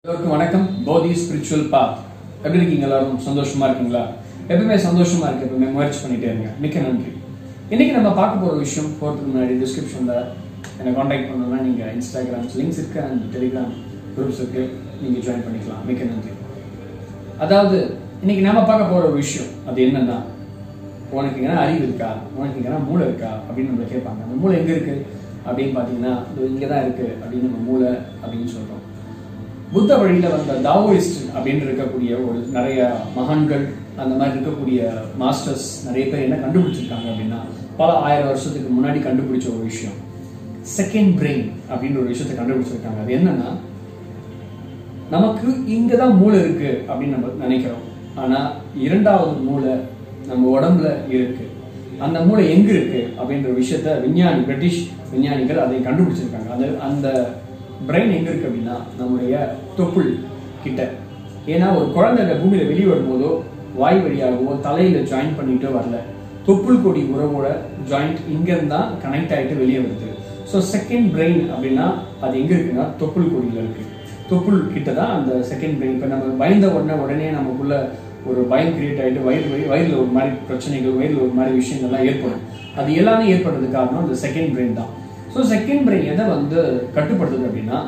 எல்லோருக்கும் வணக்கம் போதி ஸ்பிரிச்சுவல் பாத் எப்படி இருக்கீங்க எல்லாரும் சந்தோஷமா இருக்கீங்களா எப்பவுமே சந்தோஷமா இருக்கு எப்பவுமே முயற்சி பண்ணிட்டே இருங்க மிக்க நன்றி இன்னைக்கு நம்ம பார்க்க போற விஷயம் போறதுக்கு முன்னாடி டிஸ்கிரிப்ஷன்ல என்னை காண்டாக்ட் பண்ணணும்னா நீங்க இன்ஸ்டாகிராம் லிங்க்ஸ் இருக்கு அண்ட் டெலிகிராம் குரூப்ஸ் இருக்கு நீங்க ஜாயின் பண்ணிக்கலாம் மிக்க நன்றி அதாவது இன்னைக்கு நாம பார்க்க போற ஒரு விஷயம் அது என்னன்னா உனக்கு எங்கன்னா அறிவு இருக்கா உனக்கு எங்கன்னா மூளை இருக்கா அப்படின்னு நம்மள கேட்பாங்க அந்த மூளை எங்க இருக்கு அப்படின்னு பார்த்தீங்கன்னா இங்கே தான் இருக்கு அப்படின்னு நம்ம மூளை அப்படின்னு சொல்றோம் புத்த வழியில வந்த தாவோயிஸ்ட் அப்படின்னு இருக்கக்கூடிய ஒரு நிறைய மகான்கள் அந்த மாதிரி இருக்கக்கூடிய மாஸ்டர்ஸ் நிறைய பேர் என்ன கண்டுபிடிச்சிருக்காங்க அப்படின்னா பல ஆயிரம் வருஷத்துக்கு முன்னாடி கண்டுபிடிச்ச ஒரு விஷயம் செகண்ட் பிரெயின் அப்படின்ற ஒரு விஷயத்தை கண்டுபிடிச்சிருக்காங்க அது என்னன்னா நமக்கு இங்க தான் மூளை இருக்கு அப்படின்னு நம்ம நினைக்கிறோம் ஆனா இரண்டாவது மூளை நம்ம உடம்புல இருக்கு அந்த மூளை எங்க இருக்கு அப்படின்ற விஷயத்த விஞ்ஞானி பிரிட்டிஷ் விஞ்ஞானிகள் அதை கண்டுபிடிச்சிருக்காங்க அது அந்த பிரெயின் எங்க இருக்கு அப்படின்னா நம்முடைய தொப்புள் கிட்ட ஏன்னா ஒரு குழந்தை இந்த பூமியில வெளியே வரும்போதோ வாய் வழியாகவோ தலையில ஜாயின் பண்ணிட்டோ வரல தொப்புள் கொடி உறவோட ஜாயிண்ட் இங்க இருந்தா கனெக்ட் ஆயிட்டு வெளியே வருது ஸோ செகண்ட் பிரெயின் அப்படின்னா அது எங்க இருக்குன்னா தொப்புள் கொடியில இருக்கு தொப்புள் கிட்ட தான் அந்த செகண்ட் பிரெயின் இப்போ நம்ம பயந்த உடனே உடனே நமக்குள்ள ஒரு பயம் கிரியேட் ஆகிட்டு வயிறு வலி வயிறில் ஒரு மாதிரி பிரச்சனைகள் வயிறில் ஒரு மாதிரி விஷயங்கள்லாம் ஏற்படும் அது எல்லாமே ஏற்படுறது காரணம் அந்த செகண்ட் பிரெயின் தான் ஸோ செகண்ட் பிரெயின் எதை வந்து கட்டுப்படுத்துது அப்படின்னா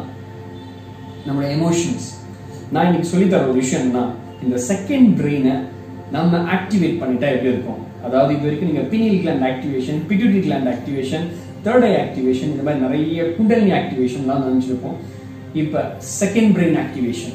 நம்மளோட எமோஷன்ஸ் நான் இன்னைக்கு சொல்லித்தர ஒரு விஷயம்னா இந்த செகண்ட் பிரெயினை நம்ம ஆக்டிவேட் பண்ணிட்டா எப்படி இருக்கும் அதாவது இது வரைக்கும் நீங்க pineal gland activation pituitary gland activation third eye activation இந்த மாதிரி நிறைய குண்டலினி ஆக்டிவேஷன்லாம் நினைச்சிருப்போம் இப்போ second brain activation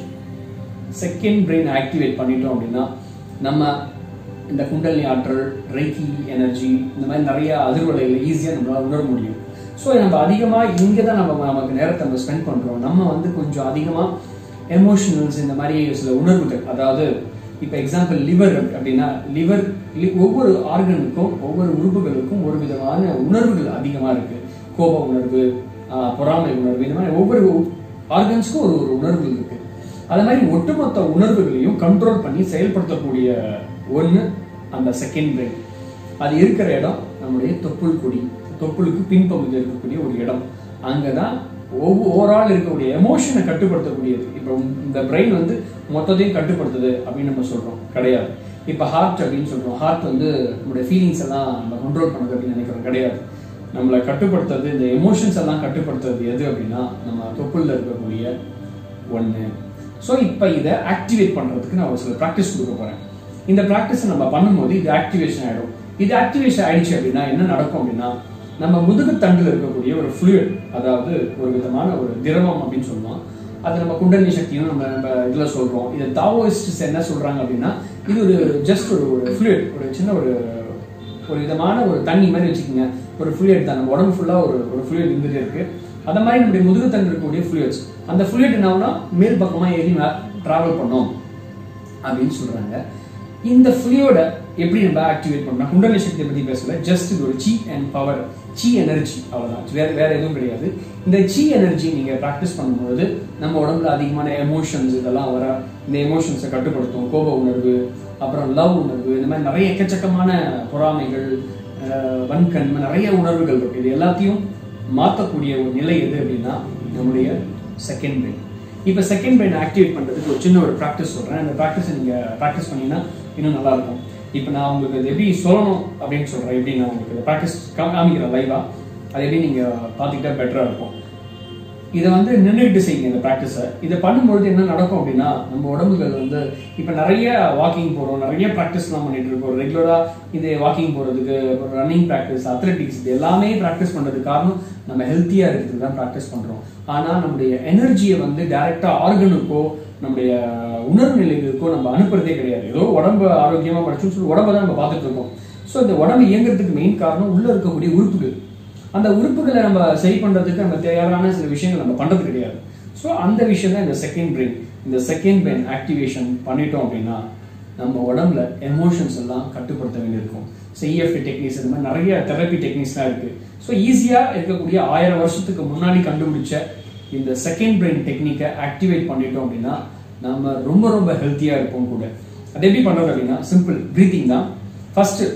second brain activate பண்ணிட்டோம் அப்படின்னா நம்ம இந்த குண்டலினி ஆற்றல் ரைக்கி எனர்ஜி இந்த மாதிரி நிறைய அதிர்வலைகளை ஈஸியாக நம்மளால உணர முடியும் ஸோ நம்ம அதிகமாக இங்கே தான் நம்ம நமக்கு நேரத்தை நம்ம ஸ்பெண்ட் பண்ணுறோம் நம்ம வந்து கொஞ்சம் அதிகமாக எமோஷனல்ஸ் இந்த மாதிரி சில உணர்வுகள் அதாவது இப்போ எக்ஸாம்பிள் லிவர் அப்படின்னா லிவர் ஒவ்வொரு ஆர்கனுக்கும் ஒவ்வொரு உறுப்புகளுக்கும் ஒரு விதமான உணர்வுகள் அதிகமாக இருக்கு கோப உணர்வு ஆஹ், பொறாமை உணர்வு இந்த மாதிரி ஒவ்வொரு ஆர்கன்ஸ்க்கும் ஒரு ஒரு உணர்வு இருக்கு அது மாதிரி ஒட்டுமொத்த உணர்வுகளையும் கண்ட்ரோல் பண்ணி செயல்படுத்தக்கூடிய ஒன்று அந்த செகண்ட் பிரெயின் அது இருக்கிற இடம் நம்முடைய தொப்புள் கொடி தொப்புளுக்கு பின்பகுதியில் இருக்கக்கூடிய ஒரு இடம் அங்கதான் ஒவ்வொரு ஓவரால் இருக்கக்கூடிய எமோஷனை கட்டுப்படுத்தக்கூடியது இப்போ இந்த பிரெயின் வந்து மொத்தத்தையும் கட்டுப்படுத்துது அப்படின்னு நம்ம சொல்றோம் கிடையாது இப்போ ஹார்ட் அப்படின்னு சொல்றோம் ஹார்ட் வந்து நம்மளுடைய ஃபீலிங்ஸ் எல்லாம் நம்ம கண்ட்ரோல் பண்ணுது அப்படின்னு நினைக்கிறோம் கிடையாது நம்மளை கட்டுப்படுத்துறது இந்த எமோஷன்ஸ் எல்லாம் கட்டுப்படுத்துறது எது அப்படின்னா நம்ம தொப்புள்ள இருக்கக்கூடிய ஒன்று ஸோ இப்போ இதை ஆக்டிவேட் பண்ணுறதுக்கு நான் ஒரு சில ப்ராக்டிஸ் கொடுக்க போகிறேன் இந்த ப்ராக்டிஸை நம்ம பண்ணும்போது இது ஆக்டிவேஷன் ஆகிடும் இது ஆக்டிவேஷன் ஆயிடுச்சு அப்படின்னா என்ன நடக்கும் அப்படின்னா நம்ம முதுகுத்தண்டில் இருக்கக்கூடிய ஒரு ஃப்ளூயிட் அதாவது ஒரு விதமான ஒரு திரவம் அப்படின்னு சொல்லுவோம் அது நம்ம குண்டலினி சக்தியும் நம்ம நம்ம இதில் சொல்கிறோம் இதை தாவோயிஸ்ட்ஸ் என்ன சொல்கிறாங்க அப்படின்னா இது ஒரு ஜஸ்ட் ஒரு ஒரு ஃப்ளூயிட் ஒரு சின்ன ஒரு ஒரு விதமான ஒரு தண்ணி மாதிரி வச்சுக்கோங்க ஒரு ஃப்ளூயிட் தான் நம்ம உடம்பு ஃபுல்லாக ஒரு ஒரு ஃப்ளூயிட் இருந்துகிட்டே இருக்கு அந்த மாதிரி நம்முடைய முதுகுத்தண்டு இருக்கக்கூடிய ஃப்ளூயிட்ஸ் அந்த ஃப்ளூயிட் என்ன ஆகும்னா மேல் பக்கமாக ஏறி ட்ராவல் பண்ணோம் அப்படின்னு சொல்றாங்க இந்த ஃப்ளூயோட எப்படி நம்ம ஆக்டிவேட் பண்ணலாம் குண்டலினி சக்தியை பத்தி பேசல ஜஸ்ட் இது ஒரு சி அண்ட் பவர் சி எனர்ஜி அவ்வளவுதான் வேற வேற எதுவும் கிடையாது இந்த சி எனர்ஜி நீங்க ப்ராக்டிஸ் பண்ணும்போது நம்ம உடம்புல அதிகமான எமோஷன்ஸ் இதெல்லாம் வர இந்த எமோஷன்ஸை கட்டுப்படுத்தும் கோப உணர்வு அப்புறம் லவ் உணர்வு இந்த மாதிரி நிறைய எக்கச்சக்கமான பொறாமைகள் அஹ், வன்கண் நிறைய உணர்வுகள் இருக்கு இது எல்லாத்தையும் மாற்றக்கூடிய ஒரு நிலை எது அப்படின்னா நம்முடைய செகண்ட் பிரெயின் இப்போ செகண்ட் பிரெயின் ஆக்டிவேட் பண்ணுறதுக்கு ஒரு சின்ன ஒரு ப்ராக்டிஸ் சொல்கிறேன் அந்த ப்ராக்டிஸை நீங்கள் ப்ராக்டிஸ் பண்ணீங்கன்னா இன்னும் நல்லா இருக்கும் இப்போ நான் உங்களுக்கு இது எப்படி சொல்லணும் அப்படின்னு சொல்கிறேன் எப்படி நான் உங்களுக்கு ப்ராக்டிஸ் காமிக்கிறேன் லைவாக அது எப்படி நீங்கள் பார்த்துக்கிட்டா பெட்டராக இருக்கும் இதை வந்து நின்றுட்டு செய்யுங்க இந்த ப்ராக்டிஸை இதை பண்ணும்பொழுது என்ன நடக்கும் அப்படின்னா நம்ம உடம்புகள் வந்து இப்போ நிறைய வாக்கிங் போகிறோம் நிறைய ப்ராக்டிஸ்லாம் பண்ணிட்டு இருக்கோம் ரெகுலராக இது வாக்கிங் போகிறதுக்கு ரன்னிங் ப்ராக்டிஸ் அத்லெட்டிக்ஸ் இது எல்லாமே ப்ராக்டிஸ் பண்ணுறதுக்கு காரணம் நம்ம ஹெல்த்தியாக இருக்கிறதுக்கு தான் ப்ராக்டிஸ் பண்ணுறோம் ஆனால் நம்முடைய எனர்ஜியை வந்து டைரெக்டாக ஆர்கனுக்கோ நம்முடைய உணர்வு நிலைகளுக்கோ நம்ம அனுப்புறதே கிடையாது ஏதோ உடம்பு ஆரோக்கியமாக படிச்சுன்னு சொல்லி உடம்பை தான் நம்ம பார்த்துட்டு இருக்கோம் ஸோ இந்த உடம்பு இயங்குறதுக்கு மெயின் காரணம் உள்ள இருக்கக்கூடிய உறுப்புகள் அந்த உறுப்புகளை நம்ம சரி பண்றதுக்கு நம்ம தேவையான சில விஷயங்கள் நம்ம பண்றது கிடையாது ஸோ அந்த விஷயம் தான் இந்த செகண்ட் பிரெயின் இந்த செகண்ட் பிரெயின் ஆக்டிவேஷன் பண்ணிட்டோம் அப்படின்னா நம்ம உடம்புல எமோஷன்ஸ் எல்லாம் கட்டுப்படுத்த வேண்டியிருக்கும் சிஎஃப்டி டெக்னிக்ஸ் இந்த மாதிரி நிறைய தெரப்பி டெக்னிக்ஸ்லாம் இருக்கு ஸோ ஈஸியாக இருக்கக்கூடிய ஆயிரம் வருஷத்துக்கு முன்னாடி கண்டுபிடிச்ச இந்த செகண்ட் பிரெயின் டெக்னிக்கை ஆக்டிவேட் பண்ணிட்டோம் அப்படின்னா நம்ம ரொம்ப ரொம்ப ஹெல்த்தியாக இருப்போம் கூட அது எப்படி பண்ணுறது அப்படின்னா சிம்பிள் ப்ரீத்திங் தான் ஃபர்ஸ்ட்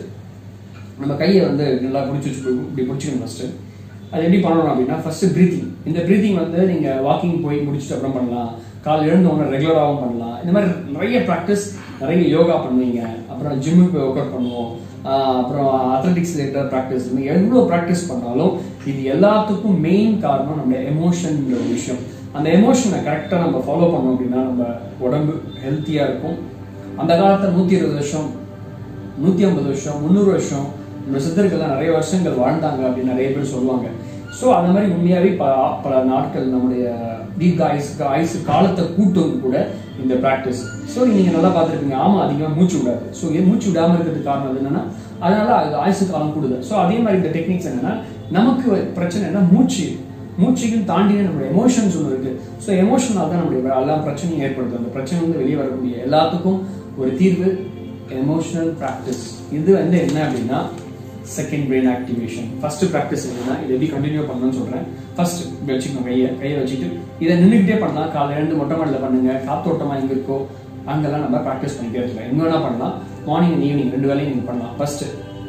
நம்ம கையை வந்து நல்லா பிடிச்சி வச்சு இப்படி பிடிச்சிக்கணும் ஃபர்ஸ்ட் அது எப்படி பண்ணணும் அப்படின்னா ஃபர்ஸ்ட் ப்ரீத்திங் இந்த ப்ரீத்திங் வந்து நீங்க வாக்கிங் போய் முடிச்சுட்டு அப்புறம் பண்ணலாம் காலை எழுந்த உடனே ரெகுலராகவும் பண்ணலாம் இந்த மாதிரி நிறைய ப்ராக்டிஸ் நிறைய யோகா பண்ணுவீங்க அப்புறம் ஜிம்முக்கு ஒர்க் அவுட் பண்ணுவோம் ஆஹ் அப்புறம் அத்லெட்டிக்ஸ் ரிலேட்டட் ப்ராக்டிஸ் எவ்வளோ ப்ராக்டிஸ் பண்ணாலும் இது எல்லாத்துக்கும் மெயின் காரணம் நம்ம எமோஷன் ஒரு விஷயம் அந்த எமோஷனை கரெக்டாக நம்ம ஃபாலோ பண்ணோம் அப்படின்னா நம்ம உடம்பு ஹெல்த்தியாக இருக்கும் அந்த காலத்தில் நூற்றி இருபது வருஷம் நூற்றி ஐம்பது வருஷம் முந்நூறு வருஷம் நம்ம சித்தர்கள்லாம் நிறைய வருஷங்கள் வாழ்ந்தாங்க அப்படின்னு நிறைய பேர் சொல்லுவாங்க ஸோ அந்த மாதிரி உண்மையாகவே பல பல நாட்கள் நம்முடைய தீர்க்க ஆயுசுக்கு ஆயுசு காலத்தை கூட்டும் கூட இந்த ப்ராக்டிஸ் ஸோ நீங்கள் நல்லா பார்த்துருப்பீங்க ஆமாம் அதிகமாக மூச்சு விடாது ஸோ ஏன் மூச்சு விடாமல் இருக்கிறதுக்கு காரணம் அது என்னன்னா அதனால அது ஆயுசு காலம் கூடுது ஸோ அதே மாதிரி இந்த டெக்னிக்ஸ் என்னன்னா நமக்கு பிரச்சனை என்ன மூச்சு மூச்சையும் தாண்டின நம்மளுடைய எமோஷன்ஸ் ஒன்று இருக்கு ஸோ எமோஷனால் தான் நம்மளுடைய எல்லா பிரச்சனையும் ஏற்படுது அந்த பிரச்சனை வந்து வெளியே வரக்கூடிய எல்லாத்துக்கும் ஒரு தீர்வு எமோஷனல் ப்ராக்டிஸ் இது வந்து என்ன அப்படின்னா second brain activation first practice என்னன்னா இதை எப்படி கண்டினியூ பண்ணணும்னு சொல்றேன் ஃபர்ஸ்ட் இப்படி வச்சுக்கணும் கையை கையை வச்சுட்டு இதை நின்றுக்கிட்டே பண்ணலாம் காலை எழுந்து மொட்டை மாடியில் பண்ணுங்க காத்தோட்டமா எங்க இருக்கோ அங்கெல்லாம் நம்ம ப்ராக்டிஸ் பண்ணிட்டே இருக்கலாம் எங்க வேணா பண்ணலாம் மார்னிங் ஈவினிங் ரெண்டு வேலையும் நீங்க பண்ணலாம் ஃபர்ஸ்ட்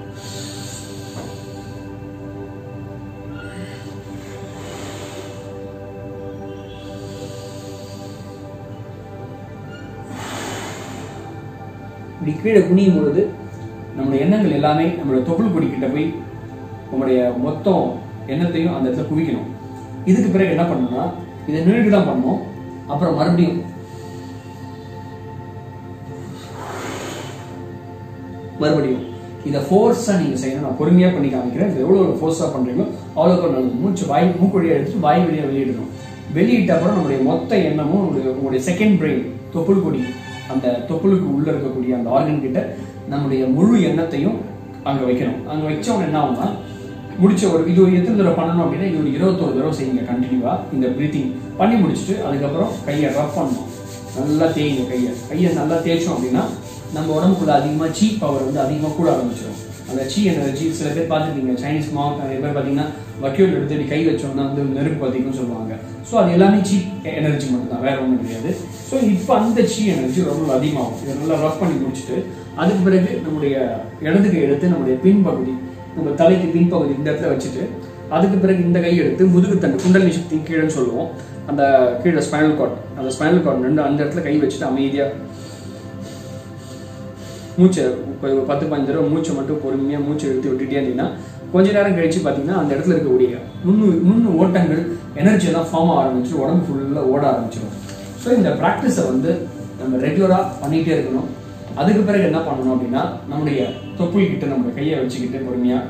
இப்படி கீழே குனியும் பொழுது நம்மளுடைய எண்ணங்கள் எல்லாமே நம்மளுடைய தொப்புள் கொடி கிட்ட போய் நம்முடைய மொத்தம் எண்ணத்தையும் அந்த இடத்துல குவிக்கணும் இதுக்கு பிறகு என்ன பண்ணணும்னா இதை நின்றுட்டு தான் பண்ணணும் அப்புறம் மறுபடியும் மறுபடியும் இதை ஃபோர்ஸாக நீங்கள் செய்யணும் நான் பொறுமையாக பண்ணி காமிக்கிறேன் இது எவ்வளோ ஃபோர்ஸாக பண்ணுறீங்களோ அவ்வளோ நல்லது மூச்சு வாய் மூக்கு வழியாக எடுத்துட்டு வாய் வழியாக வெளியிடணும் வெளியிட்ட அப்புறம் நம்முடைய மொத்த எண்ணமும் உங்களுடைய உங்களுடைய செகண்ட் பிரெயின் தொப்புள் கொடி அந்த தொப்புளுக்கு உள்ள இருக்கக்கூடிய அந்த ஆர்கன் கிட்ட நம்முடைய முழு எண்ணத்தையும் அங்க வைக்கணும் அங்க வச்சவங்க என்ன ஆகும்னா முடிச்ச ஒரு இது ஒரு எத்தனை தடவை பண்ணணும் அப்படின்னா இது ஒரு இருபத்தோரு தடவை செய்யுங்க கண்டினியூவா இந்த பிரீத்திங் பண்ணி முடிச்சுட்டு அதுக்கப்புறம் கையை ரஃப் பண்ணணும் நல்லா தேய்ங்க கையை கையை நல்லா தேய்ச்சோம் அப்படின்னா நம்ம உடம்புக்குள்ள அதிகமா சீ பவர் வந்து அதிகமா கூட ஆரம்பிச்சிடும் அந்த சீ எனர்ஜி சில பேர் பார்த்துருக்கீங்க சைனீஸ் மாவுக்கு நிறைய பேர் பார்த்தீங்கன்னா வக்கியோல் எடுத்து இப்படி கை வச்சோம்னா வந்து நெருப்பு பார்த்தீங்கன்னு சொல்லுவாங்க ஸோ அது எல்லாமே சீப் எனர்ஜி மட்டும் தான் வேற ஒன்றும் கிடையாது ஸோ இப்போ அந்த சீ எனர்ஜி ரொம்ப அதிகமாகும் இதை நல்லா ரஃப் பண்ணி முடிச்சுட்டு அதுக்கு பிறகு நம்முடைய இடது கை எடுத்து நம்முடைய பின்பகுதி நம்ம தலைக்கு பின்பகுதி இந்த இடத்துல வச்சுட்டு அதுக்கு பிறகு இந்த கை எடுத்து முதுகு தண்டு குண்டலினி சக்தி கீழேன்னு சொல்லுவோம் அந்த கீழே ஸ்பைனல் கார்ட் அந்த ஸ்பைனல் கார்ட் ரெண்டு அந்த இடத்துல கை வச்சுட்டு அமைதியாக மூச்சை இப்போ ஒரு பத்து பதினஞ்சு தடவை மூச்சை மட்டும் பொறுமையாக மூச்சை இழுத்து விட்டுட்டே இருந்தீங்கன்னா கொஞ்ச நேரம் கழிச்சு பார்த்தீங்கன்னா அந்த இடத்துல இருக்கக்கூடிய நுண்ணு நுண்ணு ஓட்டங்கள் எனர்ஜி எல்லாம் ஃபார்ம் ஆக ஆரம்பிச்சு உடம்பு ஃபுல்லாக ஓட ஆரம்பிச்சிடும் ஸோ இந்த ப்ராக்டிஸை வந்து நம்ம ரெகுலராக பண்ணிகிட்டே இருக்கணும் அதுக்கு பிறகு என்ன பண்ணணும் அப்படின்னா நம்முடைய தொப்புள் கிட்ட நம்மளுடைய கையை வச்சுக்கிட்டு பொறுமையாக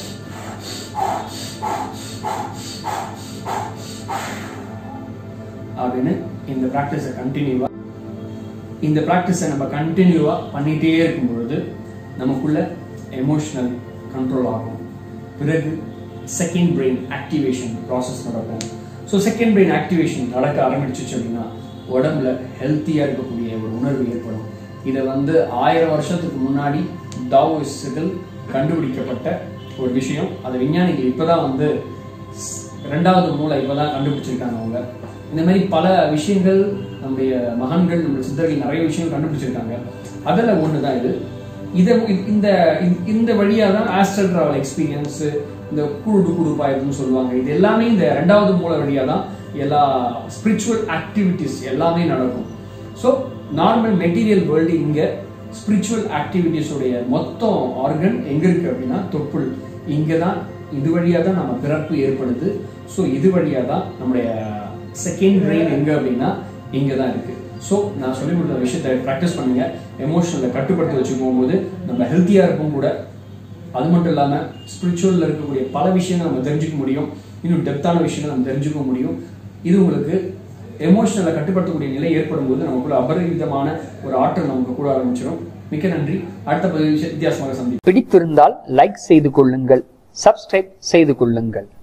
அப்படின்னு இந்த ப்ராக்டிஸை கண்டினியூவாக இந்த ப்ராக்டிஸை நம்ம கண்டினியூவாக பண்ணிகிட்டே இருக்கும் பொழுது நமக்குள்ள எமோஷனல் கண்ட்ரோல் ஆகும் பிறகு செகண்ட் பிரெயின் ஆக்டிவேஷன் ப்ராசஸ் நடக்கும் ஸோ செகண்ட் பிரெயின் ஆக்டிவேஷன் நடக்க ஆரம்பிச்சிச்சு அப்படின்னா உடம்புல ஹெல்த்தியாக இருக்கக்கூடிய ஒரு உணர்வு ஏற்படும் இதை வந்து ஆயிரம் வருஷத்துக்கு முன்னாடி டாவோயிஸ்டுகள் கண்டுபிடிக்கப்பட்ட ஒரு விஷயம் அது விஞ்ஞானிகள் இப்போதான் வந்து ரெண்டாவது மூளை இப்போதான் கண்டுபிடிச்சிருக்காங்க அவங்க இந்த மாதிரி பல விஷயங்கள் நம்முடைய மகான்கள் நம்முடைய சித்தர்கள் நிறைய விஷயங்கள் கண்டுபிடிச்சிருக்காங்க அதில் ஒன்று தான் இது இதை இந்த இந்த வழியாக தான் ஆஸ்ட்ரல் ட்ராவல் எக்ஸ்பீரியன்ஸ் இந்த குழுடு குடுப்பாயதுன்னு சொல்லுவாங்க இது எல்லாமே இந்த ரெண்டாவது மூல வழியாக தான் எல்லா ஸ்பிரிச்சுவல் ஆக்டிவிட்டிஸ் எல்லாமே நடக்கும் ஸோ நார்மல் மெட்டீரியல் வேர்ல்டு இங்கே ஸ்பிரிச்சுவல் ஆக்டிவிட்டிஸோடைய மொத்தம் ஆர்கன் எங்கே இருக்குது அப்படின்னா தொப்புள் இங்கே தான் இது வழியாக தான் நம்ம பிறப்பு ஏற்படுது ஸோ இது வழியாக தான் நம்முடைய செகண்ட் பிரெயின் எங்கே அப்படின்னா இங்கே தான் இருக்குது ஸோ நான் சொல்லிக் கொடுத்த விஷயத்தை ப்ராக்டிஸ் பண்ணுங்க எமோஷனலை கட்டுப்படுத்தி வச்சு போகும்போது நம்ம ஹெல்த்தியாக இருக்கும் கூட அது மட்டும் இல்லாமல் ஸ்பிரிச்சுவலில் இருக்கக்கூடிய பல விஷயங்கள் நம்ம தெரிஞ்சுக்க முடியும் இன்னும் டெப்த்தான விஷயங்கள் நம்ம தெரிஞ்சுக்க முடியும் இது உங்களுக்கு எமோஷனலை கட்டுப்படுத்தக்கூடிய நிலை ஏற்படும் போது நமக்குள்ள அபரிவிதமான ஒரு ஆற்றல் நமக்கு கூட ஆரம்பிச்சிடும் மிக்க நன்றி அடுத்த பதிவு வித்தியாசமாக சந்தி பிடித்திருந்தால் லைக் செய்து கொள்ளுங்கள் சப்ஸ்கிரைப் செய்து கொள்ளுங்கள்